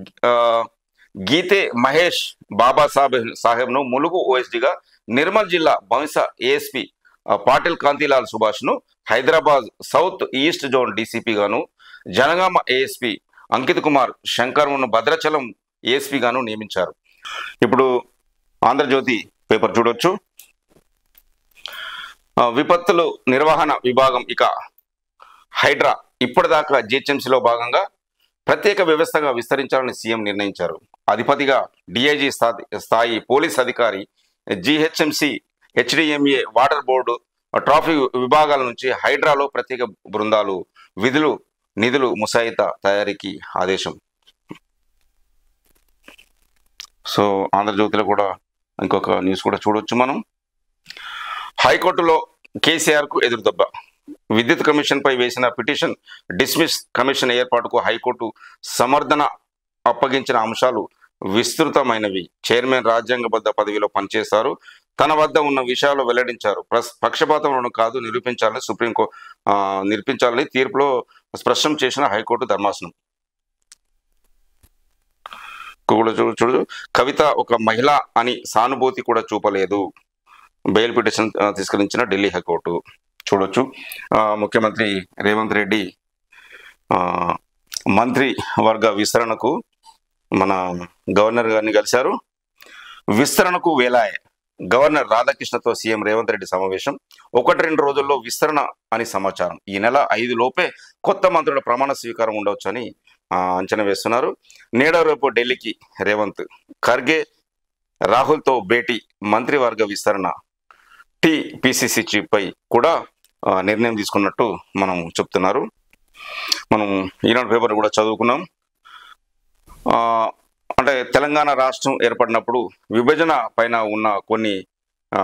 గీతే మహేష్ బాబా సాహెబ్ సాహెబ్ను ములుగు ఓఎస్డీగా నిర్మల్ జిల్లా బౌంస ఏఎస్పీ పాటిల్ కాంతిలాల్ సుభాష్ను Hyderabad south east zone DCP గాను జనగామ ఏఎస్పీ అంకిత్ కుమార్ శంకర్ను భద్రాచలం ఏఎస్పీ గాను నియమించారు ఇప్పుడు ఆంధ్రజ్యోతి పేపర్ చూడొచ్చు ఆ, విపత్తులు నిర్వహణ విభాగం ఇక హైడ్రా ఇప్పటిదాకా జిహెచ్ఎంసీలో భాగంగా ప్రత్యేక వ్యవస్థగా విస్తరించాలని సీఎం నిర్ణయించారు అధిపతిగా డిఐజీ స్థాయి స్థాయి పోలీస్ అధికారి GHMC HDMA water board traffic విభాగాల నుంచి హైడ్రాలో ప్రత్యేక బృందాలు విధులు నిధులు ముసాయిదా తయారీకి ఆదేశం సో ఆంధ్రజ్యోతిలో కూడా ఇంకొక న్యూస్ కూడా చూడొచ్చు మనం హైకోర్టులో కేసీఆర్ కు ఎదురుదెబ్బ విద్యుత్ కమిషన్ పై వేసిన పిటిషన్ డిస్మిస్ కమిషన్ ఏర్పాటుకు హైకోర్టు సమర్థన అప్పగించిన అంశాలు విస్తృతమైనవి చైర్మన్ రాజ్యాంగబద్ధ పదవిలో పనిచేస్తారు తన వద్ద ఉన్న విషయాలు వెల్లడించారు ప్రస్- పక్షపాతంలో కాదు నిరూపించాలని సుప్రీంకో ఆ, నిరూపించాలని తీర్పులో స్పష్టం చేసిన హైకోర్టు ధర్మాసనం కూడా చూడు చూడు కవిత ఒక మహిళ అని సానుభూతి కూడా చూపలేదు బెయిల్ పిటిషన్ ఆ, తిరస్కరించిన ఢిల్లీ హైకోర్టు చూడొచ్చు ఆ, ముఖ్యమంత్రి రేవంత్ రెడ్డి ఆ, మంత్రి వర్గ విస్తరణకు మన గవర్నర్ గారిని కలిశారు విస్తరణకు వేలాయ గవర్నర్ రాధాకృష్ణతో సీఎం రేవంత్ రెడ్డి సమావేశం ఒకటి రెండు రోజుల్లో విస్తరణ అని సమాచారం ఈ నెల ఐదు లోపే కొత్త మంత్రుల ప్రమాణ స్వీకారం ఉండవచ్చని ఆ, అంచనా వేస్తున్నారు నేడో రేపు ఢిల్లీకి రేవంత్ ఖర్గే రాహుల్తో భేటీ మంత్రివర్గ విస్తరణ టీ పిసిసి చీఫ్ పై కూడా ఆ, నిర్ణయం తీసుకున్నట్టు మనం చెప్తున్నారు మనం ఈనాడు పేపర్ కూడా చదువుకున్నాం ఆ, అంటే తెలంగాణ రాష్ట్రం ఏర్పడినప్పుడు విభజన పైన ఉన్న కొన్ని ఆ,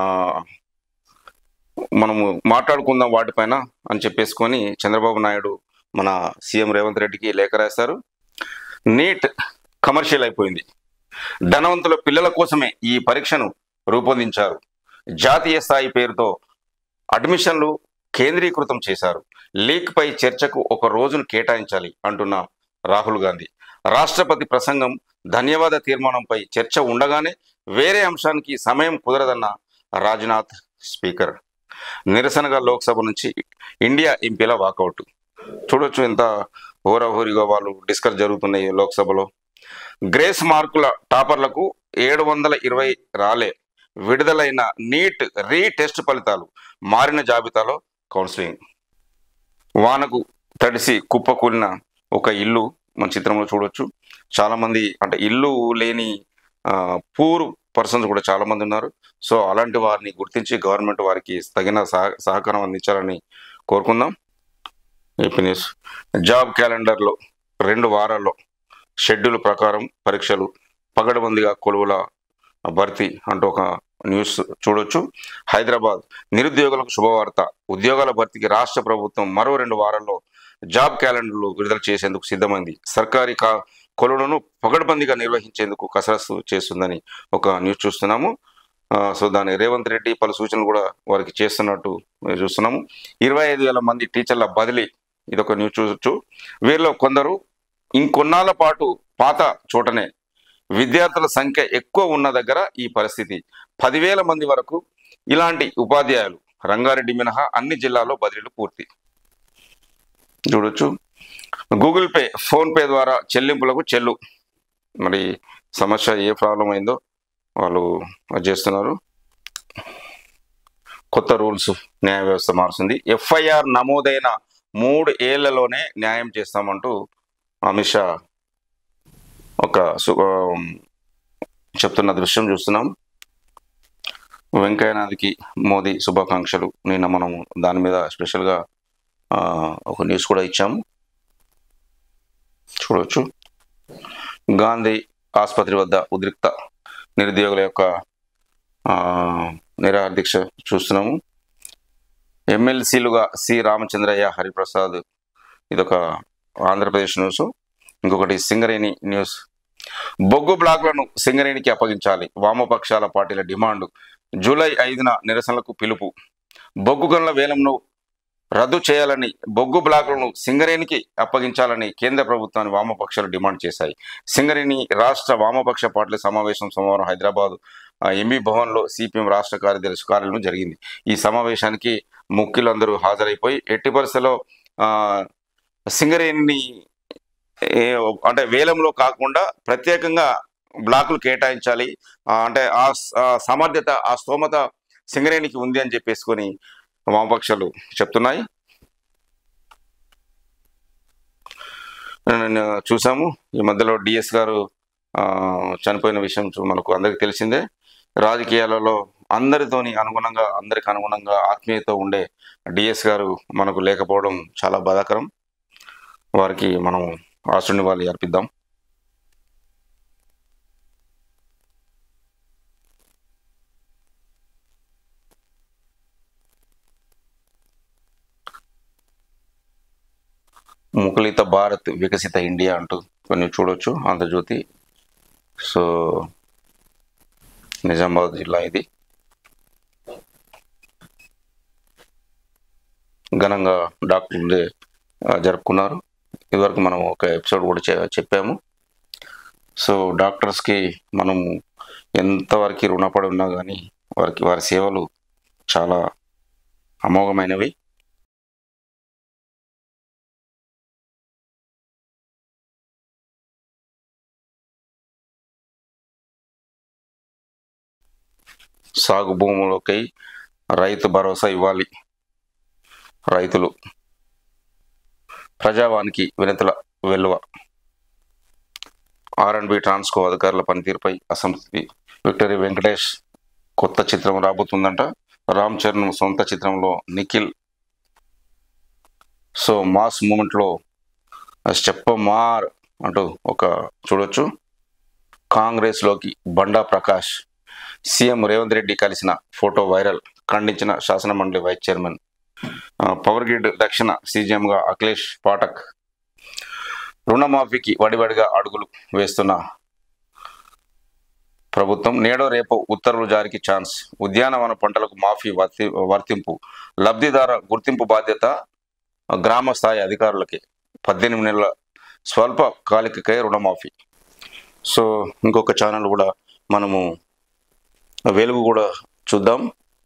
మనము మాట్లాడుకుందాం వాటిపైన అని చెప్పేసుకొని చంద్రబాబు నాయుడు మన సీఎం రేవంత్ రెడ్డికి లేఖ రాశారు నీట్ కమర్షియల్ అయిపోయింది ధనవంతుల పిల్లల కోసమే ఈ పరీక్షను రూపొందించారు జాతీయ స్థాయి పేరుతో అడ్మిషన్లు కేంద్రీకృతం చేశారు లీక్ పై చర్చకు ఒక రోజును కేటాయించాలి అంటున్న రాహుల్ గాంధీ రాష్ట్రపతి ప్రసంగం ధన్యవాద తీర్మానంపై చర్చ ఉండగానే వేరే అంశానికి సమయం కుదరదన్న రాజ్నాథ్ స్పీకర్ నిరసనగా లోక్సభ నుంచి ఇండియా ఎంపీల వాకౌట్ చూడొచ్చు ఎంత హోరాహోరీగా వాళ్ళు డిస్కస్ జరుగుతున్నాయి లోక్సభలో గ్రేస్ మార్కుల టాపర్లకు ఏడు వందల ఇరవై రాలే విడుదలైన నీట్ రీ టెస్ట్ ఫలితాలు మారిన జాబితాలో కౌన్సిలింగ్ వానకు తడిసి కుప్పకూలిన ఒక ఇల్లు మన చిత్రంలో చూడొచ్చు చాలా మంది అంటే ఇల్లు లేని పూర్ పర్సన్స్ కూడా చాలా మంది ఉన్నారు సో అలాంటి వారిని గుర్తించి గవర్నమెంట్ వారికి తగిన సహ- సహకారం అందించాలని కోరుకుందాం ఏపీ న్యూస్ జాబ్ క్యాలెండర్లో రెండు వారాల్లో షెడ్యూల్ ప్రకారం పరీక్షలు పగడబందిగా కొలువుల భర్తీ అంటూ ఒక న్యూస్ చూడొచ్చు హైదరాబాద్ నిరుద్యోగులకు శుభవార్త ఉద్యోగాల భర్తీకి రాష్ట్ర ప్రభుత్వం మరో రెండు వారాల్లో జాబ్ క్యాలెండర్లు విడుదల చేసేందుకు సిద్ధమైంది సర్కారీ కా కొలువులను పగడబందిగా నిర్వహించేందుకు కసరత్తు చేస్తుందని ఒక న్యూస్ చూస్తున్నాము ఆ, సో దాని రేవంత్ రెడ్డి పలు సూచనలు కూడా వారికి చేస్తున్నట్టు మేము చూస్తున్నాము ఇరవై ఐదు వేల మంది టీచర్ల బదిలీ ఇదొక న్యూస్ చూడొచ్చు వీరిలో కొందరు ఇంకొన్నాళ్ళ పాటు పాత చోటనే విద్యార్థుల సంఖ్య ఎక్కువ ఉన్న దగ్గర ఈ పరిస్థితి పదివేల మంది వరకు ఇలాంటి ఉపాధ్యాయులు రంగారెడ్డి మినహా అన్ని జిల్లాల్లో బదిలీలు పూర్తి చూడొచ్చు గూగుల్ పే ఫోన్ పే ద్వారా చెల్లింపులకు చెల్లు మరి సమస్య ఏ ప్రాబ్లం అయిందో వాళ్ళు అది చేస్తున్నారు కొత్త రూల్స్ న్యాయ వ్యవస్థ మారుస్తుంది ఎఫ్ఐఆర్ నమోదైన మూడు ఏళ్లలోనే న్యాయం చేస్తామంటూ అమిత్ షా ఒక సు- ఆ, చెప్తున్న దృశ్యం చూస్తున్నాం వెంకయ్యనాథ్కి మోదీ శుభాకాంక్షలు నిన్న మనము దాని మీద స్పెషల్గా ఆ, ఒక న్యూస్ కూడా ఇచ్చాము చూడవచ్చు గాంధీ ఆసుపత్రి వద్ద ఉద్రిక్త నిరుద్యోగుల యొక్క ఆ, నిరాహార దీక్ష చూస్తున్నాము ఎమ్మెల్సీలుగా సి రామచంద్రయ్య హరిప్రసాద్ ఇదొక ఆంధ్రప్రదేశ్ న్యూస్ ఇంకొకటి సింగరేణి న్యూస్ బొగ్గు బ్లాక్లను సింగరేణికి అప్పగించాలి వామపక్షాల పార్టీల డిమాండ్ జూలై ఐదున నిరసనలకు పిలుపు బొగ్గు గనుల వేలంను రద్దు చేయాలని బొగ్గు బ్లాకులను సింగరేణికి అప్పగించాలని కేంద్ర ప్రభుత్వాన్ని వామపక్షాలు డిమాండ్ చేశాయి సింగరేణి రాష్ట్ర వామపక్ష పార్టీల సమావేశం సోమవారం హైదరాబాద్ ఆ, ఎంబీ భవన్లో సిపిఎం రాష్ట్ర కార్యదర్శి కార్యాలయం జరిగింది ఈ సమావేశానికి ముఖ్యులందరూ హాజరైపోయి ఎట్టి పరిస్థితుల్లో ఆ, సింగరేణిని ఏ, అంటే వేలంలో కాకుండా ప్రత్యేకంగా బ్లాకులు కేటాయించాలి ఆ, అంటే ఆ స- ఆ సమర్థత ఆ స్తోమత సింగరేణికి ఉంది అని చెప్పేసుకొని వామపక్షాలు చెప్తున్నాయి నేను చూసాము ఈ మధ్యలో డిఎస్ గారు ఆ, చనిపోయిన విషయం చూ- మనకు అందరికి తెలిసిందే రాజకీయాలలో అందరితోని అనుగుణంగా అందరికి అనుగుణంగా ఆత్మీయత ఉండే డిఎస్ గారు మనకు లేకపోవడం చాలా బాధాకరం వారికి మనం ఆశుని వాళ్ళు అర్పిద్దాం ముకులిత భారత్ వికసిత ఇండియా అంటూ కొన్ని చూడొచ్చు ఆంధ్రజ్యోతి సో నిజామాబాద్ జిల్లా ఇది ఘనంగా డాక్టర్ డే ఆ, జరుపుకున్నారు ఇదివరకు మనం ఒక ఎపిసోడ్ కూడా చె- చెప్పాము సో డాక్టర్స్కి మనం ఎంతవరకు రుణపడి ఉన్నా కానీ వారికి వారి సేవలు చాలా అమోఘమైనవి సాగు భూములకై రైతు భరోసా ఇవ్వాలి రైతులు ప్రజావానికి వినతుల వెలువ ఆర్ అండ్ బి ట్రాన్స్కో అధికారుల పనితీరుపై అసంతృప్తి విక్టరీ వెంకటేష్ కొత్త చిత్రం రాబోతుందంట రామ్ చరణ్ సొంత చిత్రంలో నిఖిల్ సో మాస్ మూమెంట్లో స్టెప్ మార్ అంటూ ఒక చూడొచ్చు కాంగ్రెస్లోకి బండా ప్రకాష్ సీఎం రేవంత్ రెడ్డి కలిసిన ఫోటో వైరల్ ఖండించిన శాసన మండలి వైస్ చైర్మన్ ఆ, పవర్ గ్రిడ్ దక్షిణ సీజీఎంగా అఖిలేష్ పాఠక్ రుణమాఫీకి వడివడిగా అడుగులు వేస్తున్న ప్రభుత్వం నేడో రేపు ఉత్తర్వులు జారీకి ఛాన్స్ ఉద్యానవన పంటలకు మాఫీ వర్తి వర్తింపు లబ్ధిదార గుర్తింపు బాధ్యత గ్రామ స్థాయి అధికారులకి పద్దెనిమిది నెలల స్వల్ప కాలికకై రుణమాఫీ సో ఇంకొక ఛానల్ కూడా మనము వెలుగు కూడా చూద్దాం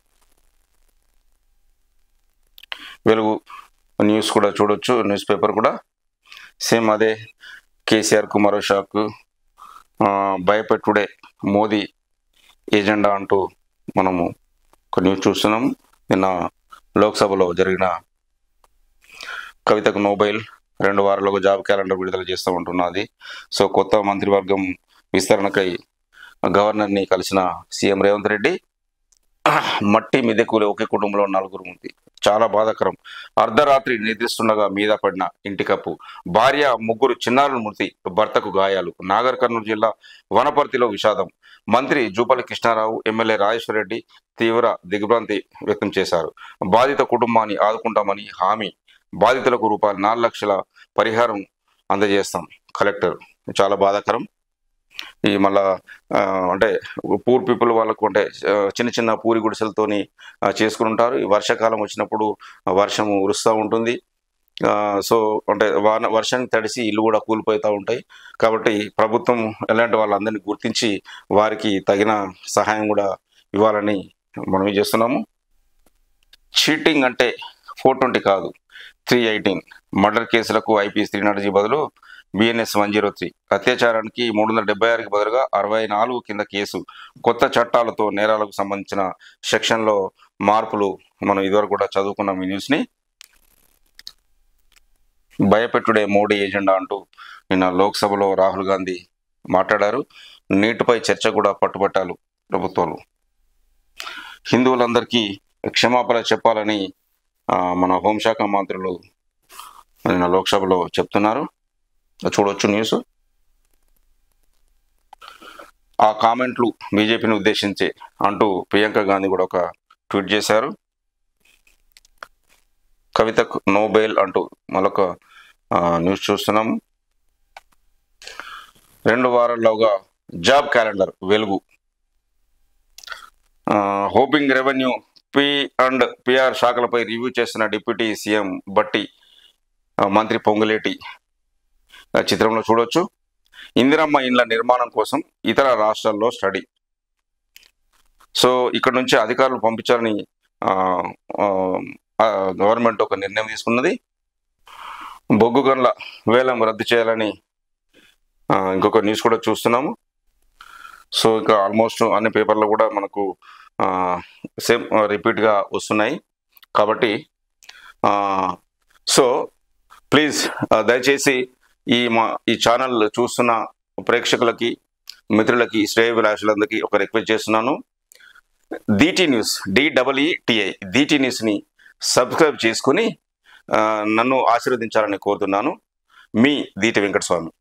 వెలుగు న్యూస్ కూడా చూడొచ్చు న్యూస్ పేపర్ కూడా సేమ్ అదే కేసీఆర్కు మరో షాక్ ఆ, భయపెట్టుడే మోదీ ఏజెండా అంటూ మనము ఒక న్యూస్ చూస్తున్నాం నిన్న లోక్సభలో జరిగిన కవితకు నోబెల్ రెండు వారాలకు జాబ్ క్యాలెండర్ విడుదల చేస్తామంటున్నది సో కొత్త మంత్రివర్గం విస్తరణకై గవర్నర్ని కలిసిన సీఎం రేవంత్ రెడ్డి మట్టి మిదెకూలి ఒకే కుటుంబంలో నలుగురు ఉంది చాలా బాధాకరం అర్ధరాత్రి నిద్రిస్తుండగా మీద పడిన ఇంటి కప్పు భార్య ముగ్గురు చిన్నారుల మృతి భర్తకు గాయాలు నాగర్ కర్నూలు జిల్లా వనపర్తిలో విషాదం మంత్రి జూపల్లి కృష్ణారావు ఎమ్మెల్యే రాజేశ్వర రెడ్డి తీవ్ర దిగ్భ్రాంతి వ్యక్తం చేశారు బాధిత కుటుంబాన్ని ఆదుకుంటామని హామీ బాధితులకు రూపాయలు నాలుగు లక్షల పరిహారం అందజేస్తాం కలెక్టర్ చాలా బాధాకరం ఈ మళ్ళా ఆ, అంటే పూర్ పీపుల్ వాళ్ళకు అంటే ఆ, చిన్న చిన్న పూరి గుడిసెలతోని ఆ, చేసుకుని ఉంటారు ఈ వర్షాకాలం వచ్చినప్పుడు ఆ, వర్షం ఉరుస్తూ ఉంటుంది ఆ, సో అంటే వాన వర్షానికి తడిసి ఇల్లు కూడా కూలిపోతూ ఉంటాయి కాబట్టి ప్రభుత్వం ఎలాంటి వాళ్ళందరినీ గుర్తించి వారికి తగిన సహాయం కూడా ఇవ్వాలని మనం ఏం చేస్తున్నాము చీటింగ్ అంటే ఫోర్ ట్వంటీ కాదు త్రీ ఎయిటీన్ మర్డర్ కేసులకు ఐపీఎస్ త్రీ నాట్ బదులు బిఎన్ఎస్ వన్ జీరో త్రీ అత్యాచారానికి మూడు వందల డెబ్బై ఆరుకి బదులుగా అరవై నాలుగు కింద కేసు కొత్త చట్టాలతో నేరాలకు సంబంధించిన సెక్షన్లో మార్పులు మనం ఇదివరకు కూడా చదువుకున్నాం ఈ న్యూస్ని భయపెట్టుడే మోడీ ఏజెండా అంటూ నిన్న లోక్సభలో రాహుల్ గాంధీ మాట్లాడారు నీటిపై చర్చ కూడా పట్టుబట్టాలు ప్రభుత్వాలు హిందువులందరికీ క్షమాపణ చెప్పాలని ఆ, మన హోంశాఖ మంత్రులు నిన్న లోక్సభలో చెప్తున్నారు చూడొచ్చు న్యూస్ ఆ కామెంట్లు బీజేపీని ఉద్దేశించి అంటూ ప్రియాంక గాంధీ కూడా ఒక ట్వీట్ చేశారు కవితకు నోబెల్ అంటూ మరొక ఆ, న్యూస్ చూస్తున్నాం రెండు వారాల్లోగా జాబ్ క్యాలెండర్ వెలుగు హోపింగ్ రెవెన్యూ పి అండ్ పిఆర్ శాఖలపై రివ్యూ చేస్తున్న డిప్యూటీ సీఎం బట్టి ఆ, మంత్రి పొంగులేటి ఆ, చిత్రంలో చూడొచ్చు ఇందిరమ్మ ఇండ్ల నిర్మాణం కోసం ఇతర రాష్ట్రాల్లో స్టడీ సో ఇక్కడ నుంచి అధికారులు పంపించాలని ఆ, ఆ, ఆ, గవర్నమెంట్ ఒక నిర్ణయం తీసుకున్నది బొగ్గు గన్ల వేలం రద్దు చేయాలని ఆ, ఇంకొక న్యూస్ కూడా చూస్తున్నాము సో ఇంకా ఆల్మోస్ట్ అన్ని పేపర్లో కూడా మనకు సేమ్ రిపీట్గా వస్తున్నాయి కాబట్టి ఆ, సో ప్లీజ్ దయచేసి ఈ మా ఈ ఛానల్ చూస్తున్న ప్రేక్షకులకి మిత్రులకి శ్రేయ విలాసులందరికీ ఒక రిక్వెస్ట్ చేస్తున్నాను దీటీ న్యూస్ డిడబ్ల్ఈటిఐ దీటీ న్యూస్ని సబ్స్క్రైబ్ చేసుకుని ఆ, నన్ను ఆశీర్వదించాలని కోరుతున్నాను మీ దీటి వెంకటస్వామి